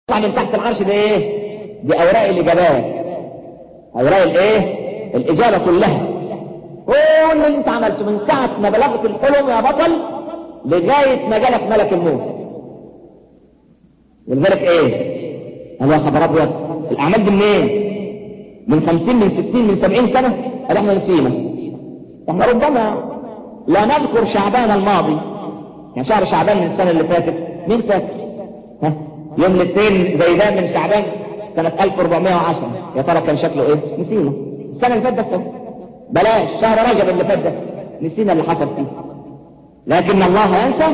من تحت العرش ده ايه دي اوراق الاجابات اوراق الايه الاجابه كلها كل اللي انت عملته من ساعه ما بلغت الحلم يا بطل لغايه ما جالك ملك الموت ولذلك ايه قال يا خبر ابيض الاعمال دي منين من خمسين من ستين من سبعين سنه قال احنا نسينا احنا ربما لا نذكر شعبان الماضي يعني شهر شعبان من السنه اللي فاتت مين فاكر ها يوم الاثنين زي ده من شعبان سنة 1410 يا ترى كان شكله ايه؟ نسينا السنة اللي فاتت بس بلاش شهر رجب اللي فات ده نسينا اللي حصل فيه لكن الله ينسى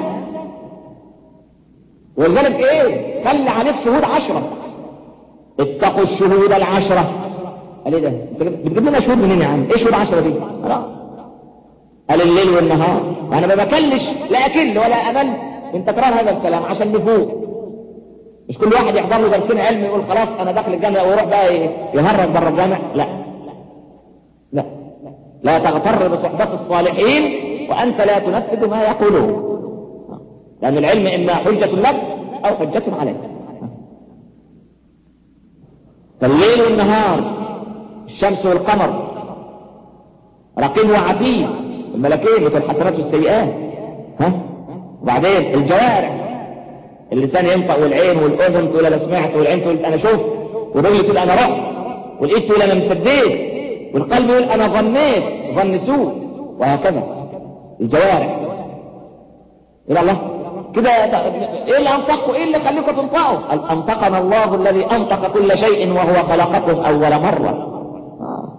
ولذلك ايه؟ خلي عليك شهود عشرة اتقوا الشهود العشرة قال ايه ده؟ انت بتجيب لنا شهود منين يا عم؟ ايه شهود عشرة دي؟ خلاص قال الليل والنهار انا ما بكلش لا اكل ولا امل من تكرار هذا الكلام عشان نفوق مش كل واحد يحضر له درسين علم يقول خلاص انا داخل الجامع ويروح بقى يهرج بره الجامع لا لا لا تغتر بصحبة الصالحين وانت لا تنفذ ما يقولون لان العلم اما حجة لك او حجة عليك فالليل والنهار الشمس والقمر رقيب وعتيد الملكين مثل الحسنات والسيئات ها وبعدين الجوارح اللسان ينطق والعين والاذن تقول انا سمعت والعين تقول انا شفت والرجل تقول انا رحت والايد تقول انا مسديت والقلب يقول انا ظنيت ظن سوء وهكذا الجوارح الى الله كده ايه اللي انطقوا ايه اللي خليكم تنطقوا قال انطقنا الله الذي انطق كل شيء وهو خلقكم اول مره آه.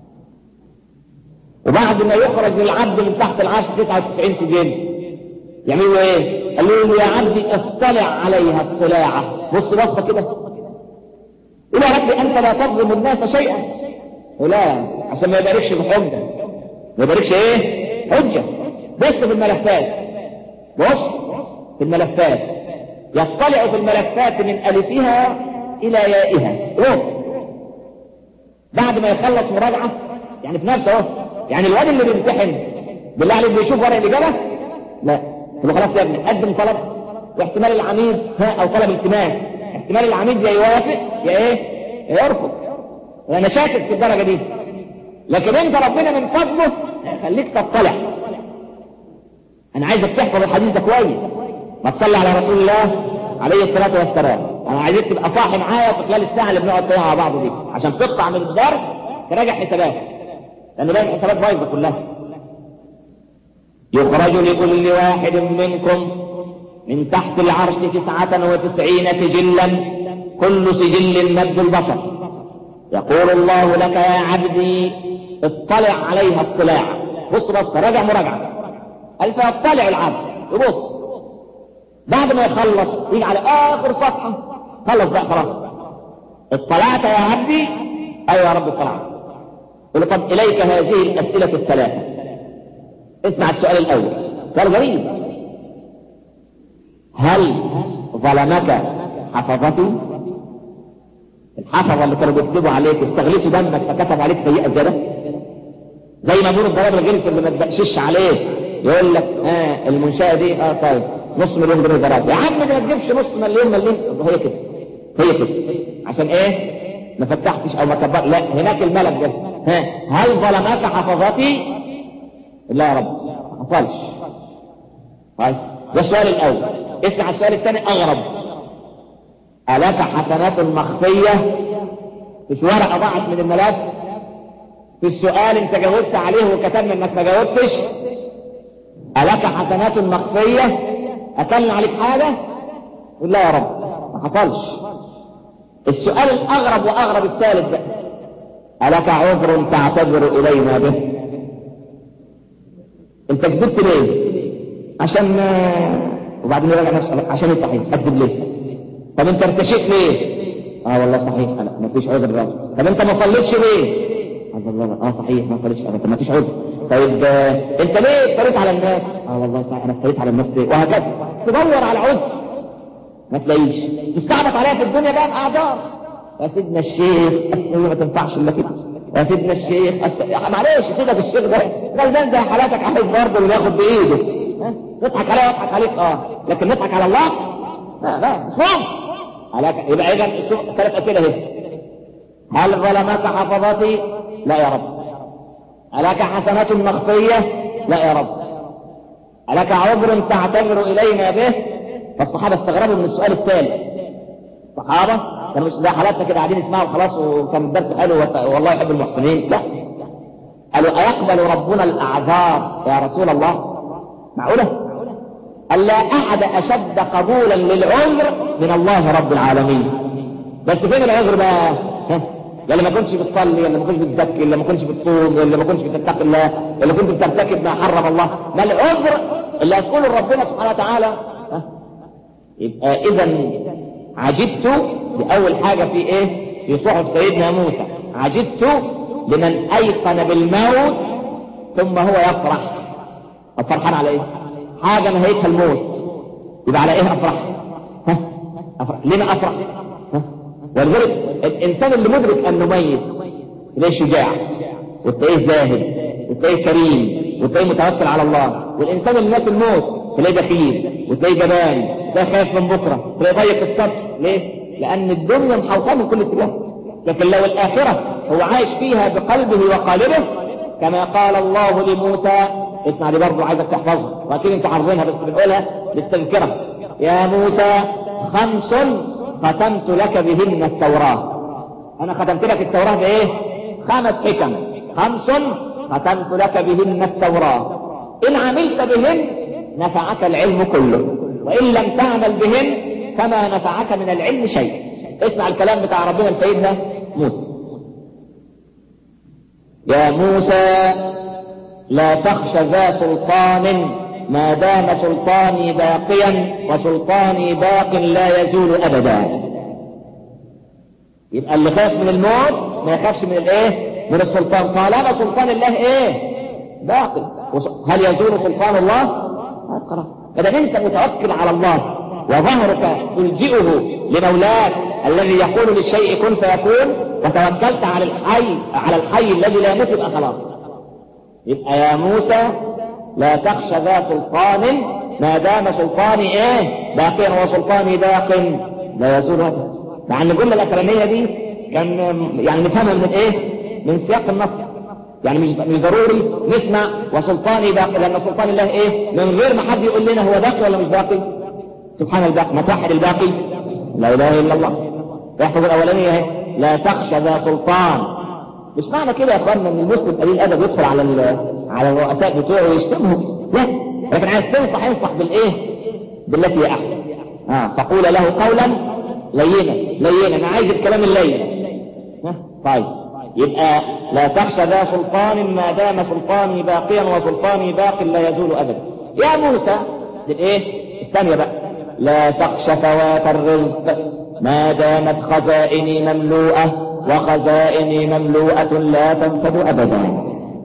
وبعد ما يخرج العبد من تحت العرش 99 سجن يعملوا ايه قالوا له يا عبدي اطلع عليها اطلاعة بص بصة كده إلى ربي أنت لا تظلم الناس شيئا ولا عشان ما يباركش بحجة ما يباركش ايه حجة بص في الملفات بص في الملفات يطلع في الملفات من ألفها إلى يائها بص بعد ما يخلص مراجعة يعني في نفسه اهو يعني الواد اللي بيمتحن بالله عليك بيشوف ورق الإجابة لا يبقى خلاص يا ابني قدم طلب واحتمال العميد ها او طلب التماس احتمال العميد يا يوافق يا ايه يا يرفض وانا شاكك في الدرجه دي لكن انت ربنا من فضله خليك تطلع انا عايزك تحفظ الحديث ده كويس ما تصلي على رسول الله عليه الصلاه والسلام انا عايزك تبقى صاحي معايا في خلال الساعه اللي بنقعد فيها مع بعض دي عشان تقطع من الدرس تراجع حسابات لان باقي الحسابات بايظه كلها يخرج لكل واحد منكم من تحت العرش تسعة وتسعين سجلا كل سجل مد البصر يقول الله لك يا عبدي اطلع عليها اطلاع بص بص راجع مراجعة قال فيطلع العبد يبص بعد ما يخلص يجي على اخر صفحة خلص بقى خلاص اطلعت يا عبدي ايوه يا رب اطلعت يقول طب اليك هذه الاسئلة الثلاثة اسمع السؤال الاول سؤال غريب هل ظلمك حفظتي الحفظة اللي كانوا بيكتبوا عليك استغلسوا دمك فكتب عليك سيئة زيادة زي ما بيقولوا الضرائب الغلس اللي ما تبقشش عليه يقول لك اه المنشأة دي اه طيب نص مليون جنيه ضرائب يا عم ده ما تجيبش نص مليون مليون هي كده هي كده عشان ايه ما فتحتش او ما كبر لا هناك الملك ده ها هل ظلمك حفظتي لا يا رب ما حصلش طيب ده السؤال الاول اسمع السؤال الثاني اغرب ألك حسنات مخفية مش ورقة ضاعت من الملف في السؤال انت جاوبت عليه وكتبنا انك ما جاوبتش ألك حسنات مخفية أكلنا عليك حاجة قل لا يا رب ما حصلش السؤال الأغرب وأغرب الثالث بقى ألك عذر تعتذر إلينا به انت كذبت ليه عشان وبعدين يراجع نفسه عشان صحيح اكذب ليه طب انت ارتشيت ليه اه والله صحيح لا ما فيش عذر بقى طب انت ما صليتش ليه اه والله اه صحيح ما صليتش اه ما فيش عذر طيب آه انت ليه افتريت على الناس اه والله صحيح انا افتريت على الناس ليه وهكذا تدور على عذر ما تلاقيش تستعبط عليها في الدنيا بقى باعذار يا سيدنا الشيخ هي ما تنفعش الا كده يا سيدنا الشيخ أست... معلش سيدك الشيخ ده غلبان زي حالاتك عايز برضه اللي ياخد بايده ها نضحك عليه واضحك عليك اه لكن نضحك على الله لا لا مش ممكن ألك يبقى إذا ثلاث أسئلة هي هل ظلمك حفظتي؟ لا يا رب ألك حسنة مخفية؟ لا يا رب ألك عذر تعتذر إلينا به؟ فالصحابة استغربوا من السؤال الثاني الصحابة كانوا مش زي حالاتنا كده قاعدين يسمعوا خلاص وكان الدرس حلو والله يحب المحسنين لا قالوا أيقبل ربنا الأعذار يا رسول الله معقولة ألا أحد أشد قبولا للعذر من الله رب العالمين بس فين العذر بقى ها؟ يلا ما كنتش بتصلي يلا ما كنتش بتزكي يلا ما كنتش بتصوم يلا ما كنتش بتتقي الله يلا كنت بترتكب ما حرم الله ما العذر اللي هتقوله ربنا سبحانه وتعالى ها؟ يبقى اذا عجبت لأول حاجة في ايه في صحف سيدنا موسى عجبت لمن ايقن بالموت ثم هو يفرح الفرحان على ايه حاجة نهايتها الموت يبقى على ايه افرح ها افرح لما افرح ها ولذلك الانسان اللي مدرك انه ميت تلاقيه شجاع وتلاقيه زاهد وتلاقيه كريم وتلاقيه متوكل على الله والانسان اللي ناس الموت تلاقيه بخيل وتلاقيه جبان تلاقيه خايف من بكره تلاقيه ضيق الصدر ليه؟ لان الدنيا محوطه من كل اتجاه لكن لو الاخره هو عايش فيها بقلبه وقالبه كما قال الله لموسى اسمع دي برضه عايزك تحفظها واكيد انت حافظينها بس بنقولها للتذكره يا موسى خمس ختمت لك بهن التوراه انا ختمت لك التوراه بايه خمس حكم خمس ختمت لك بهن التوراه ان عملت بهن نفعك العلم كله وان لم تعمل بهن فما نفعك من العلم شيء اسمع الكلام بتاع ربنا لسيدنا موسى يا موسى لا تخش ذا سلطان ما دام سلطاني باقيا وسلطاني باق لا يزول ابدا يبقى اللي خاف من الموت ما يخافش من الايه من السلطان طالما سلطان الله ايه باقي هل يزول سلطان الله خلاص فدام انت متوكل على الله وظهرك تلجئه لمولاك الذي يقول للشيء كن فيكون وتوكلت على الحي على الحي الذي لا يموت يبقى خلاص يبقى يا موسى لا تخشى ذا سلطان ما دام سلطاني ايه باقيا وسلطاني باق لا يزول ابدا مع ان الجمله الاخرانيه دي كان يعني نفهمها من ايه من سياق النص يعني مش مش ضروري نسمع وسلطاني باقي لان سلطان الله ايه من غير ما حد يقول لنا هو باقي ولا مش باقي سبحان الباقي ما توحد الباقي لا اله الا الله يحفظ الاولانيه اهي لا تخشى ذا سلطان مش معنى كده يا اخوانا ان المسلم قليل الادب يدخل على على الرؤساء بتوعه ويشتمهم لا لكن عايز تنصح انصح بالايه بالتي هي احسن اه فقول له قولا لينا لينا انا عايز الكلام اللين ها طيب يبقى لا تخشى ذا سلطان ما دام سلطاني باقيا وسلطاني باق لا يزول ابدا يا موسى الايه الثانيه بقى لا تخش فوات الرزق ما دامت خزائني مملوءه وخزائني مملوءه لا تنفد ابدا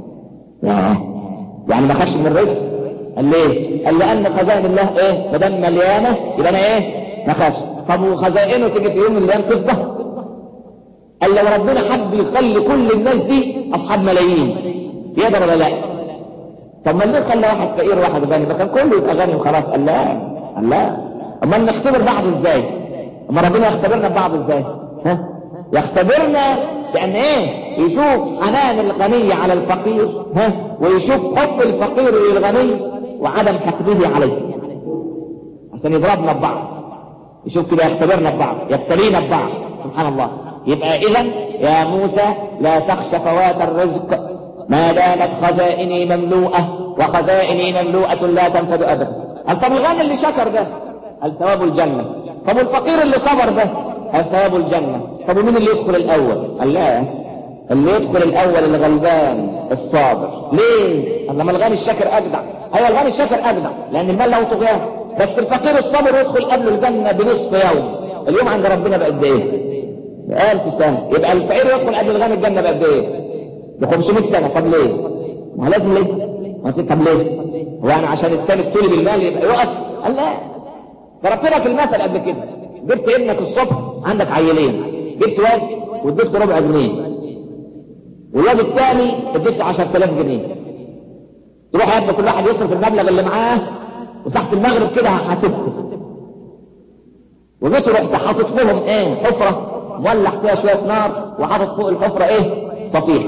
يعني ما خش من الرزق قال ليه قال لان خزائن الله ايه ما دام مليانه يبقى انا ايه ما خافش طب وخزائنه تيجي في يوم من الايام تفضى قال لو ربنا حب يخلي كل الناس دي اصحاب ملايين يقدر ولا لا طب ما ليه خلى واحد فقير وواحد غني ما كان كله يبقى غني وخلاص قال لا قال لا امال نختبر بعض ازاي اما ربنا يختبرنا ببعض ازاي ها يختبرنا بان ايه يشوف حنان الغني على الفقير ها ويشوف حب الفقير للغني وعدم حقده عليه عشان يضربنا ببعض يشوف كده يختبرنا ببعض يبتلينا ببعض سبحان الله يبقى اذا يا موسى لا تخش فوات الرزق ما دامت خزائني مملوءة وخزائني مملوءة لا تنفد ابدا قال طب الغني اللي شكر ده قال ثواب الجنة طب الفقير اللي صبر ده قال ثواب الجنة طب ومين اللي يدخل الاول قال لا اللي يدخل الاول الغلبان الصابر ليه قال لما الغني الشاكر اجدع هو الغني الشاكر اجدع لان المال له طغيان بس الفقير الصابر يدخل قبل الجنة بنصف يوم اليوم عند ربنا بقد ايه بألف سنة يبقى الفقير يدخل قبل الغني الجنة بقد ايه ب 500 سنة طب ليه ما لازم ليه ما طب ليه هو يعني عشان الثاني ابتلي بالمال يبقى يقف قال لا ضربت لك المثل قبل كده جبت ابنك الصبح عندك عيلين جبت واد واديته ربع جنيه والواد الثاني اديته 10000 جنيه تروح يا ابني كل واحد يصرف المبلغ اللي معاه وتحت المغرب كده هحاسبكم وجيت رحت حاطط لهم ايه حفرة مولع فيها شوية نار وحاطط فوق الحفرة ايه صفيحة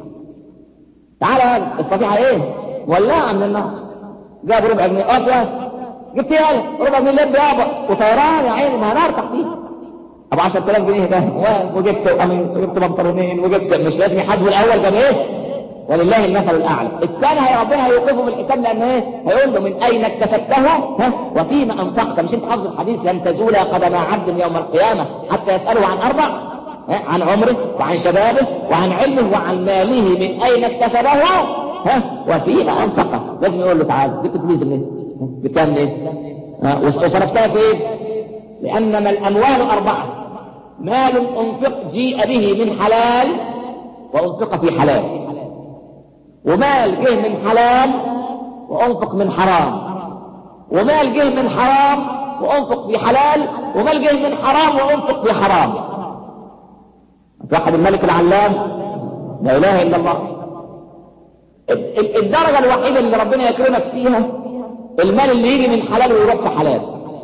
تعالى الصفيحة ايه مولعة من النار جاب ربع جنيه اه يا جبت ايه ربع جنيه لب يابا وطيران يا عيني ما نار تحتيها ابو 10000 جنيه ده وجبت قميص وجبت بنطلونين وجبت مش لازم يحاسبوا الاول كان ايه ولله المثل الاعلى الثاني هي ربنا هيوقفه بالحساب لان ايه هيقول له من اين اكتسبته ها وفيما انفقت مش انت حافظ الحديث لن تزول قدم عبد يوم القيامه حتى يساله عن اربع عن عمره وعن شبابه وعن علمه وعن ماله من اين اكتسبه ها وفيما انفقه لازم يقول له تعالى جبت فلوس منين جبتها منين وصرفتها في ايه لانما الاموال اربعه مال انفق جيء به من حلال وانفق في حلال ومال جه من حلال وانفق من حرام ومال جه من حرام وانفق في حلال ومال جه من حرام وانفق في حرام واحد الملك العلام لا اله الا الله الدرجة الوحيدة اللي ربنا يكرمك فيها المال اللي يجي من حلال ويروح في حلال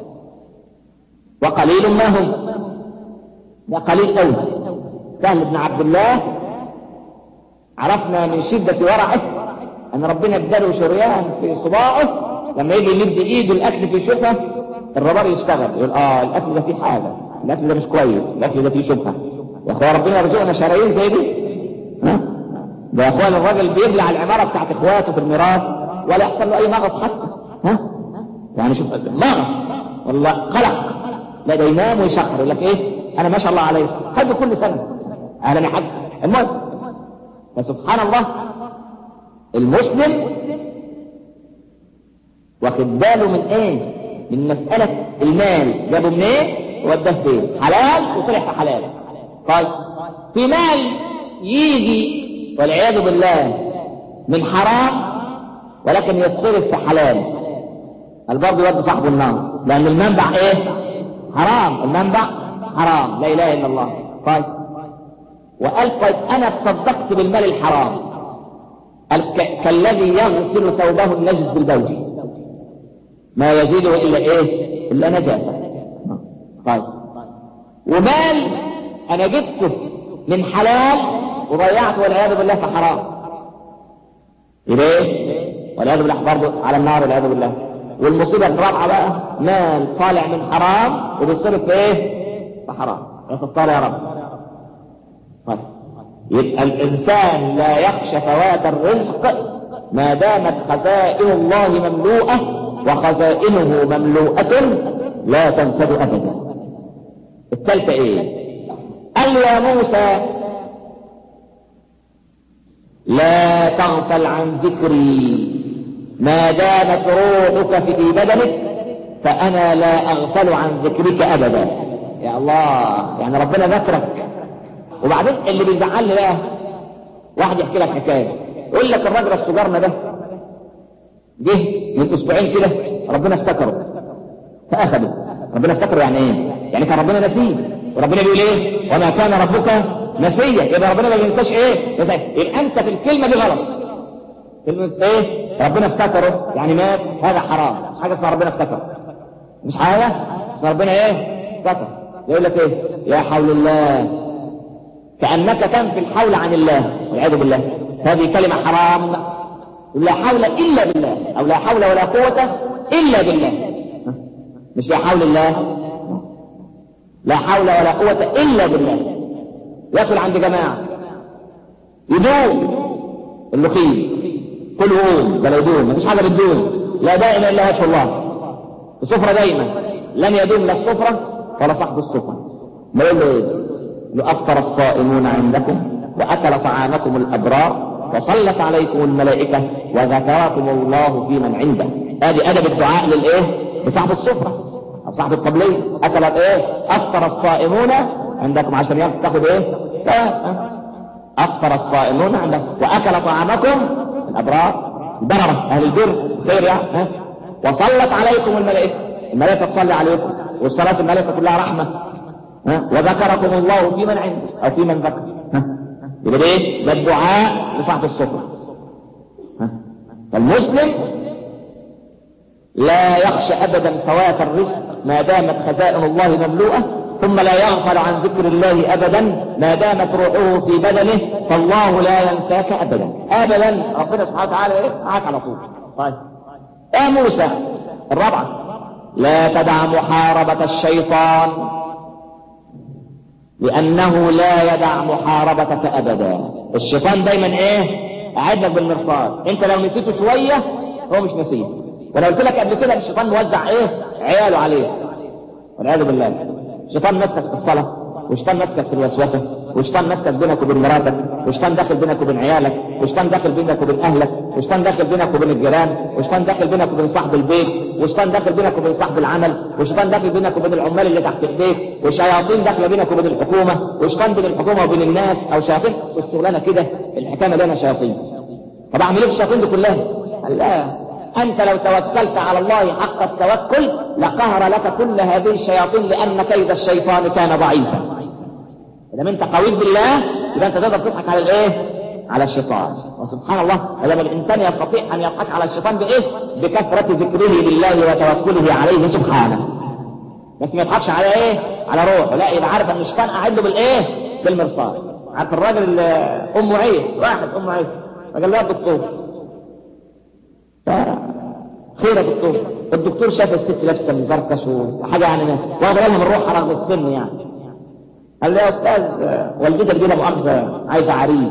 وقليل ما هم ده قليل قوي سهل بن عبد الله عرفنا من شدة ورعه أن ربنا اداله شريان في صباعه لما يجي يمد إيده الأكل في شبهة الربار يشتغل يقول آه الأكل ده فيه حاجة الأكل ده مش كويس الأكل ده فيه شبهة يا أخويا ربنا يرزقنا شرايين زي دي ها ده يا أخوان الراجل بيبلع العمارة بتاعت إخواته في الميراث ولا يحصل له أي نقص حتى ها يعني شوف نقص والله قلق لا ده ينام ويشخر يقول لك إيه أنا ما شاء الله عليه حج كل سنة أهلا حج المهم فسبحان الله المسلم واخد باله من ايه من مسألة المال جابه منين ووداه فين حلال وطلع في حلال طيب في مال يجي والعياذ بالله من حرام ولكن يتصرف في حلال البرضه يودي صاحبه النار لأن المنبع ايه حرام المنبع حرام لا إله إلا الله طيب وقال طيب أنا تصدقت بالمال الحرام قال كالذي يغسل ثوبه النجس بالبول ما يزيده إلا إيه إلا نجاسة طيب ومال أنا جبته من حلال وضيعته والعياذ بالله في حرام يبقى إيه والعياذ بالله برضه على النار والعياذ بالله والمصيبة الرابعة بقى مال طالع من حرام وبيتصرف في إيه في حرام يا ستار يا رب طيب يبقى الإنسان لا يخشى فوات الرزق ما دامت خزائن الله مملوءة وخزائنه مملوءة لا تنفد أبدا الثالثة إيه؟ قال له يا موسى لا تغفل عن ذكري ما دامت روحك في بدنك فأنا لا أغفل عن ذكرك أبدا يا الله يعني ربنا ذكرك وبعدين اللي بيزعلني بقى واحد يحكي لك حكايه يقول لك الراجل السجارنا ده جه من اسبوعين كده ربنا افتكره فاخده ربنا افتكره يعني ايه؟ يعني كان ربنا نسيه وربنا بيقول ايه؟ وما كان ربك نسيا يبقى ربنا ما بينساش ايه؟ يبقى انت في الكلمه دي غلط كلمه ايه؟ ربنا افتكره يعني مات هذا حرام مش حاجه اسمها ربنا افتكره مش حاجه اسمها ربنا ايه؟ افتكر يقول لك ايه؟ يا حول الله كأنك تنفي الحول عن الله والعياذ بالله هذه كلمة حرام لا حول إلا بالله أو لا حول ولا قوة إلا بالله مش لا حول الله لا حول ولا قوة إلا بالله ياكل عند جماعة يدوم اللقيم كل يوم بلا يدوم مفيش حاجة بتدوم لا دائم إلا وجه الله السفرة دايما لن يدوم لا السفرة ولا صاحب السفرة ما يقول له ايه لأفطر الصائمون عندكم وأكل طعامكم الأبرار وصلت عليكم الملائكة وذكركم الله في من عنده هذه أدب الدعاء للإيه؟ لصاحب السفرة أو صاحب الطبلية أكل إيه؟ أفطر الصائمون عندكم عشان ياخد تاخد إيه؟ أفطر الصائمون عندكم وأكل طعامكم الأبرار بررة أهل البر خير يعني ها؟ وصلت عليكم الملائكة الملائكة تصلي عليكم والصلاة الملائكة كلها رحمة ها؟ وذكركم الله في من عنده او في من ذكر ها؟ يبقى ايه ده الدعاء لصاحب السفره فالمسلم لا يخشى ابدا فوات الرزق ما دامت خزائن الله مملوءة ثم لا يغفل عن ذكر الله أبدا ما دامت روحه في بدنه فالله لا ينساك أبدا أبدا ربنا سبحانه وتعالى إيه معاك على طول طيب يا موسى الرابعة لا تدع محاربة الشيطان لأنه لا يدع محاربتك أبدا الشيطان دايما إيه قاعد لك بالمرصاد أنت لو نسيته شوية هو مش نسيت وانا قلت لك قبل كده الشيطان موزع ايه عياله عليه والعياذ بالله الشيطان ماسكك في الصلاه والشيطان ماسكك في الوسوسه والشيطان ماسكك بينك وبين مراتك والشيطان داخل بينك وبين عيالك والشيطان داخل بينك وبين اهلك والشيطان داخل بينك وبين الجيران والشيطان داخل بينك وبين صاحب البيت والشيطان داخل بينك وبين صاحب العمل والشيطان داخل بينك وبين العمال اللي تحت ايديك والشياطين داخله بينك وبين الحكومه والشيطان بين الحكومه وبين الناس او شياطين والشغلانه كده الحكايه مليانه شياطين طب اعمل ايه في الشياطين دي كلها؟ قال لا أنت لو توكلت على الله حق التوكل لقهر لك كل هذه الشياطين لأن كيد الشيطان كان ضعيفا إذا أنت قوي بالله يبقى أنت تقدر تضحك على الإيه؟ على الشيطان وسبحان الله لما الإنسان يستطيع أن يضحك على الشيطان بإيه؟ بكثرة ذكره لله وتوكله عليه سبحانه لكن ما يضحكش على إيه؟ على روحه لا يبقى عارف أن الشيطان قاعد له بالإيه؟ بالمرصاد عارف الراجل اللي أمه عيه واحد أمه عيه فقال له يا دكتور خير يا دكتور الدكتور شاف الست لابسه مزركش وحاجه يعني واخد بالها من روحها رغم السن يعني قال له يا استاذ والدتك دي لا مؤاخذه عايزه عريس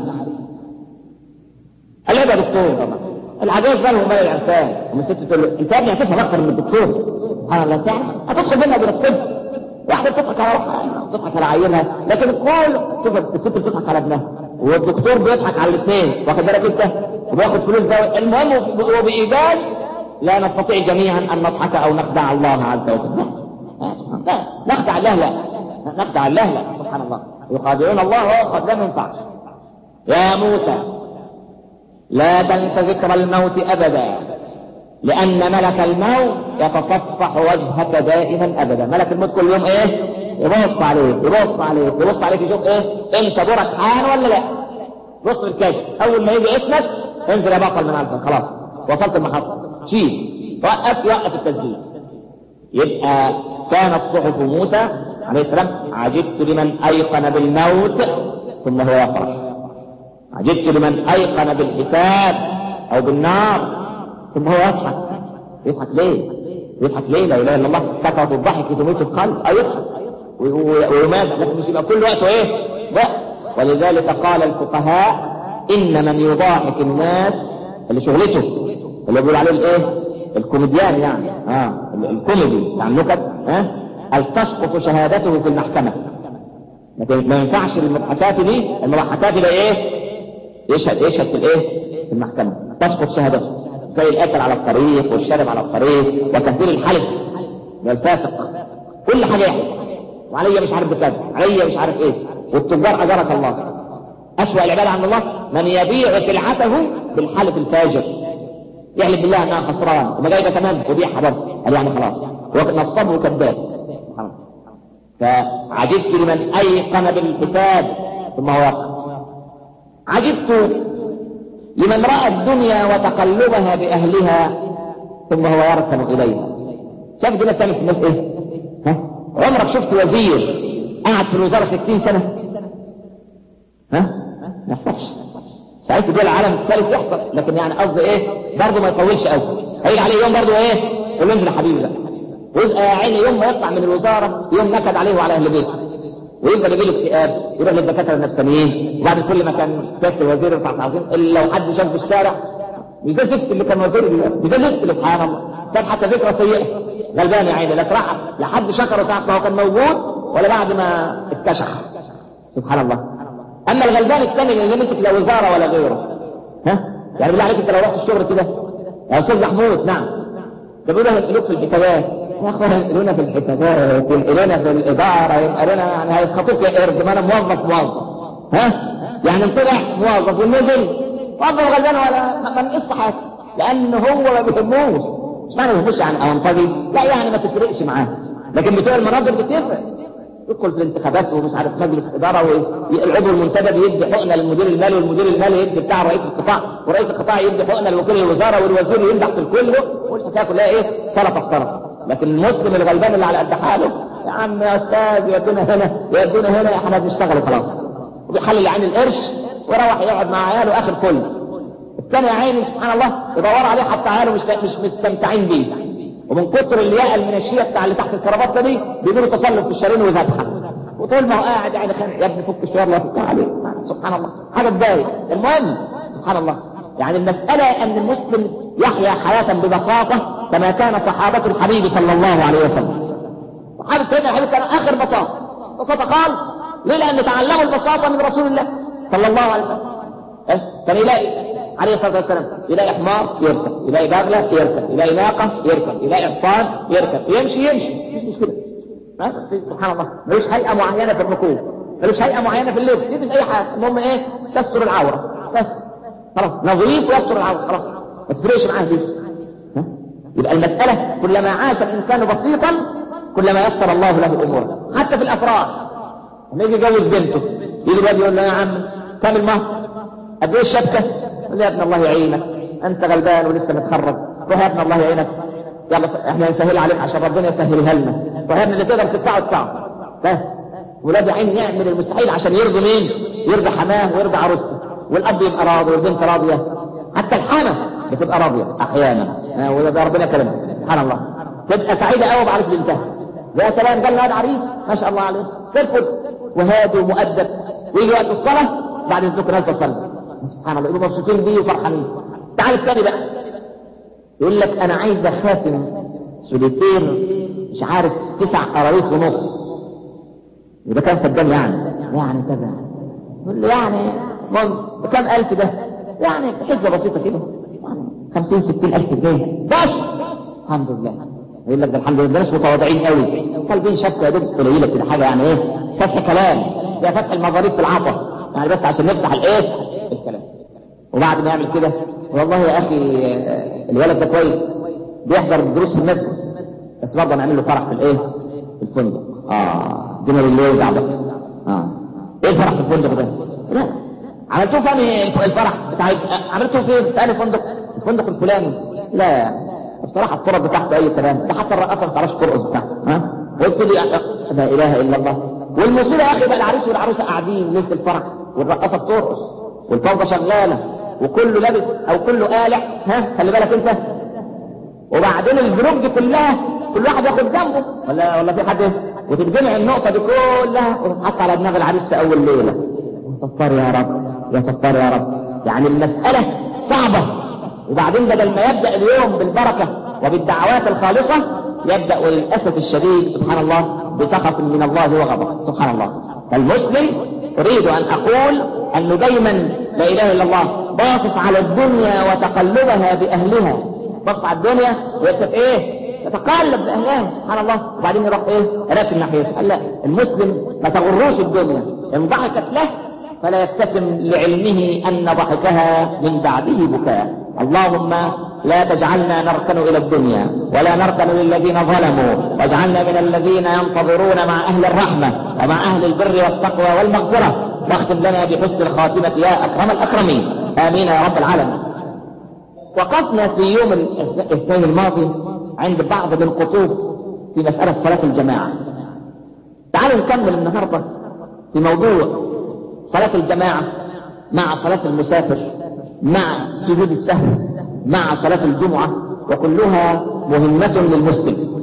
قال له يا دكتور طبعا العجائز مالهم مال العرسان ام الست تقول له انت يا ابني هتفهم اكتر من الدكتور سبحان الله تعالى هتدخل منها بالطب واحده بتضحك على روحها بتضحك على عيلها لكن الكل شوف الست بتضحك على ابنها والدكتور بيضحك على الاثنين واخد بالك انت وبياخد فلوس ده المهم وبايجاز لا نستطيع جميعا ان نضحك او نخدع الله عز وجل لا نخدع الله لا نخدع الله لا سبحان الله يخادعون الله قد لا ينفعش يا موسى لا تنس ذكر الموت ابدا لان ملك الموت يتصفح وجهك دائما ابدا ملك الموت كل يوم ايه يبص عليك يبص عليك يبص عليك يشوف ايه انت دورك حان ولا لا بص في الكشف اول ما يجي اسمك انزل يا بطل من عندك خلاص وصلت المحطه شيل وقف يوقف التسجيل يبقى كانت صحف موسى عليه السلام عجبت لمن ايقن بالموت ثم هو يفرح عجبت لمن ايقن بالحساب او بالنار ثم هو يضحك يضحك ليه؟ يضحك ليه؟ لا اله الا الله كثره الضحك تميت القلب او يضحك ويمات لكن مش يبقى كل وقته ايه؟ ضحك ولذلك قال الفقهاء ان من يضاحك الناس اللي شغلته اللي بيقول عليه الايه؟ الكوميديان يعني اه الكوميدي بتاع النكت ها أه؟ تسقط شهادته في المحكمة لكن ما ينفعش المضحكات دي المضحكات دي ايه؟ يشهد يشهد في الايه؟ في المحكمة تسقط شهادته زي الاكل على الطريق والشرب على الطريق وتهدير الحلف والفاسق كل حاجة يحلف وعليا مش عارف بكذا عليا مش عارف ايه والتجار اجرك الله اسوأ العباد عند الله من يبيع سلعته بالحلف الفاجر يحلف بالله انها خسران وما جايبه كمان وبيعها برضه قال يعني خلاص هو نصاب وكذاب فعجبت لمن ايقن بالحساب ثم هو يقع عجبت لمن راى الدنيا وتقلبها باهلها ثم هو يركن اليها شاف الدنيا بتعمل في الناس ايه؟ ها؟ عمرك شفت وزير قاعد في الوزاره 60 سنه؟ ها؟ ما يحصلش ساعات دول العالم الثالث يحصل لكن يعني قصدي ايه برضه ما يطولش قوي هيجي عليه يوم برضه ايه يقول له انزل يا حبيبي بقى ويبقى يا عيني يوم ما يطلع من الوزاره يوم نكد عليه وعلى اهل بيته ويفضل يجي له اكتئاب يروح للدكاتره النفسانيين وبعد كل ما كان سياده الوزير يرفع تعظيم الا لو حد شافه في الشارع مش ده زفت اللي كان وزير مش ده زفت سبحان الله ساب حتى ذكرى سيئه غلبان يا عيني لا اترحم لا حد شكره ساعه ما هو كان موجود ولا بعد ما اتكشخ سبحان الله اما الغلبان الثاني اللي مسك لا وزاره ولا غيره ها يعني بالله عليك انت لو رحت الشغل كده يا استاذ محمود نعم ده بيقولوا هينقلوك في الحسابات يا اخوان هينقلونا في الحسابات ينقلونا في الاداره ينقلونا يعني هيسخطوك يا قرد ما انا موظف موظف ها يعني طلع موظف ونزل موظف غلبان ولا ما نقص حاجه لان هو ما بيهموش مش معنى ما بيهموش يعني انطجي لا يعني ما تفرقش معاه لكن بتوع المناظر بتفرق يدخل في الانتخابات ومش عارف مجلس اداره والعضو المنتدب يدي حقنه للمدير المالي والمدير المالي يدي بتاع رئيس القطاع ورئيس القطاع يدي حقنه لوكيل الوزاره والوزير يمدح في الكل والحكايه كلها ايه سلطه في سلطه لكن المسلم الغلبان اللي على قد حاله يا عم يا استاذ يودونا هنا يودونا هنا احنا بنشتغل خلاص وبيحلل عين القرش ويروح يقعد مع عياله اخر كل الثاني يا عيني سبحان الله يدور عليه حتى عياله مش مش مستمتعين بيه ومن كتر الياقل من الشيء بتاع اللي تحت الكرافته دي بيجيله تصلب في الشرايين وذبحه وطول ما هو قاعد يعني خانق يا ابني فك الشوار الله يفك عليه سبحان الله حاجه تضايق المهم سبحان الله يعني المسألة أن المسلم يحيا حياة ببساطة كما كان صحابة الحبيب صلى الله عليه وسلم صحابة سيدنا الحبيب كان آخر بساطة بساطة خالص ليه لأن تعلموا البساطة من رسول الله صلى الله عليه وسلم إيه؟ كان يلاقي عليه الصلاة والسلام يلاقي حمار يركب يلاقي بغلة يركب يلاقي ناقة يركب يلاقي حصان يركب يمشي يمشي مش مشكلة سبحان الله ملوش هيئة معينة في الركوب ملوش هيئة معينة في اللبس يلبس أي حاجة المهم إيه تستر العورة بس خلاص نظيف ويستر العورة خلاص ما تفرقش معاه دي يبقى المسألة كلما عاش الإنسان بسيطا كلما يسر الله له أموره حتى في الأفراح لما يجي يجوز بنته يجي الواد يقول له يا عم كم المهر قد ايه الشبكة يقول يا ابن الله يعينك انت غلبان ولسه متخرج روح يا ابن الله يعينك يلا احنا نسهل عليك عشان ربنا يسهلها لنا روح يا ابن اللي تقدر تدفعه ادفعه بس ولاد عين يعمل المستحيل عشان يرضي مين يرضي حماه ويرضي عروسته والاب يبقى راضي والبنت راضيه حتى الحامه بتبقى راضيه احيانا وده ربنا كلمه سبحان الله تبقى سعيده قوي بعريس بنتها يا سلام قال هذا عريس ما شاء الله عليه ترفض وهادي ومؤدب ويجي وقت الصلاه بعد اذنكم نلقى صلاه سبحان الله يبقوا مبسوطين بيه وفرحانين تعال الثاني بقى يقول لك انا عايز خاتم سوليتير مش عارف تسع قراريط ونص يبقى كام فدان يعني يعني كذا يقول له يعني بكم ألف ده يعني حسبة بسيطة كده يعني خمسين ستين ألف جنيه بس الحمد لله يقول لك ده الحمد لله ناس متواضعين قوي طالبين شبكة يا دوب قليلة كده حاجة يعني ايه فتح كلام ده فتح المضاريب في العطا يعني بس عشان نفتح الايه الكلام وبعد ما يعمل كده والله يا اخي الولد ده كويس بيحضر دروس في المسجد بس برضه نعمل له فرح في الايه في الفندق اه دينار الليل ده اه ايه الفرح في الفندق ده لا عملتوه فين الفرح بتاع عملتوه فين في انهي فندق الفندق الفلاني لا بصراحه الطرق بتاعته اي كلام ده حتى الرقاصه ما تعرفش ترقص بتاعته ها قلت لي لا اله الا الله والمصيبه يا اخي بقى العريس والعروسه قاعدين ليله الفرح والرقاصه بترقص والفوضى شغاله وكله لابس او كله قالع ها خلي بالك انت وبعدين الجنوب دي كلها كل واحد ياخد جنبه ولا ولا في حد وتتجمع النقطه دي كلها وتتحط على دماغ العريس في اول ليله يا ستار يا رب يا ستار يا رب يعني المساله صعبه وبعدين بدل ما يبدا اليوم بالبركه وبالدعوات الخالصه يبدا وللاسف الشديد سبحان الله بسخط من الله وغضب سبحان الله فالمسلم اريد ان اقول انه دايما لا اله الا الله باصص على الدنيا وتقلبها باهلها بص على الدنيا ويكتب ايه يتقلب باهلها سبحان الله وبعدين يروح ايه راكب ناحيته قال لا المسلم ما تغروش الدنيا ان ضحكت له فلا يبتسم لعلمه ان ضحكها من بعده بكاء اللهم لا تجعلنا نركن الى الدنيا ولا نركن للذين ظلموا واجعلنا من الذين ينتظرون مع اهل الرحمه ومع اهل البر والتقوى والمغفره واختم لنا بحسن الخاتمه يا اكرم الاكرمين امين يا رب العالمين وقفنا في يوم الاثنين الماضي عند بعض القطوف في مسألة صلاة الجماعة تعالوا نكمل النهاردة في موضوع صلاة الجماعة مع صلاة المسافر مع سجود السهو مع صلاة الجمعة وكلها مهمة للمسلم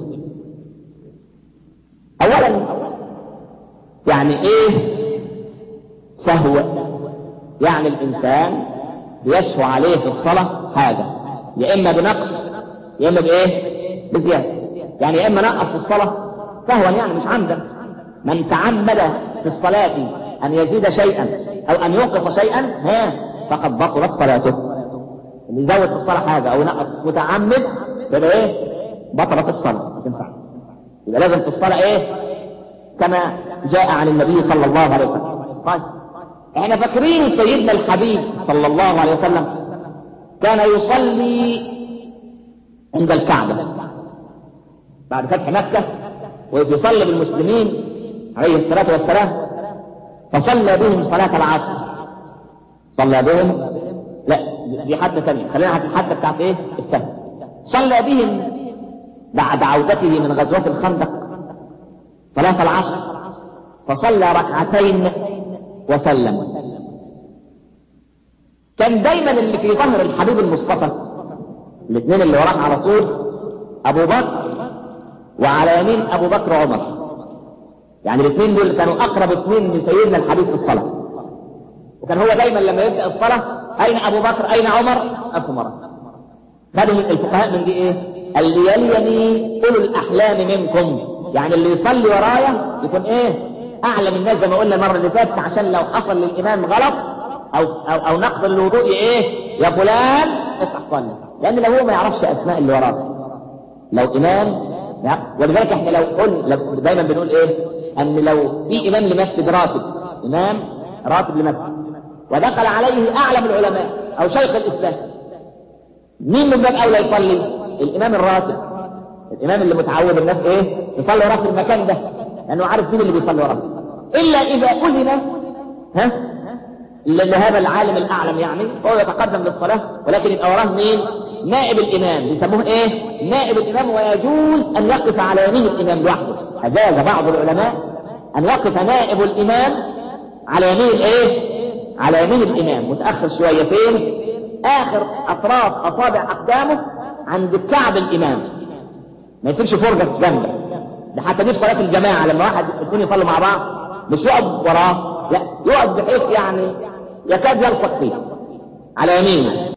أولا يعني إيه سهو يعني الإنسان بيسهو عليه في الصلاة حاجة يا إما بنقص يا إما بإيه بزيادة يعني يا إما نقص في الصلاة سهوا يعني مش عمدا من تعمد في الصلاة أن يزيد شيئا أو أن ينقص شيئا ها فقد بطلت صلاته اللي يزود في الصلاة حاجة أو ينقص متعمد يبقى إيه بطلت الصلاة مش ينفع يبقى لازم في الصلاة إيه كما جاء عن النبي صلى الله عليه وسلم طيب احنا فاكرين سيدنا الحبيب صلى الله عليه وسلم كان يصلي عند الكعبة بعد فتح مكة ويصلي بالمسلمين عليه الصلاة والسلام فصلى بهم صلاة العصر صلى بهم لا دي حد ثانية خلينا في الحد بتاعت ايه السهل صلى بهم بعد عودته من غزوة الخندق صلاة العصر فصلى ركعتين وسلم كان دايما اللي في ظهر الحبيب المصطفى الاثنين اللي وراه على طول ابو بكر وعلى يمين ابو بكر وعمر يعني الاثنين دول كانوا اقرب اثنين من سيدنا الحبيب في الصلاه وكان هو دايما لما يبدا الصلاه اين ابو بكر اين عمر ابو مرة خدوا الفقهاء من دي ايه اللي يليني اولو الاحلام منكم يعني اللي يصلي ورايا يكون ايه اعلم الناس زي ما قلنا المره اللي فاتت عشان لو حصل للامام غلط او او, أو نقض الوضوء ايه يا فلان افتح صلي لان لو هو ما يعرفش اسماء اللي وراه لو امام ولذلك احنا لو قلنا دايما بنقول ايه ان لو في امام لمسجد راتب امام راتب لمسجد ودخل عليه اعلم العلماء او شيخ الاسلام مين من باب اولى يصلي الامام الراتب الامام اللي متعود الناس ايه يصلي وراه في المكان ده لانه عارف مين اللي بيصلي وراه الا اذا اذن ها لهذا العالم الاعلم يعني هو يتقدم للصلاه ولكن يبقى وراه مين نائب الامام بيسموه ايه نائب الامام ويجوز ان يقف على يمين الامام لوحده اجاز بعض العلماء ان يقف نائب الامام على يمين الايه على يمين الامام متاخر شويه فين اخر اطراف اصابع اقدامه عند كعب الامام ما يسيبش فرجه في جنبه ده حتى دي في صلاه الجماعه لما واحد اثنين يصلوا مع بعض مش يقعد وراه لا يقعد بحيث يعني يكاد يلصق فيه على يمينه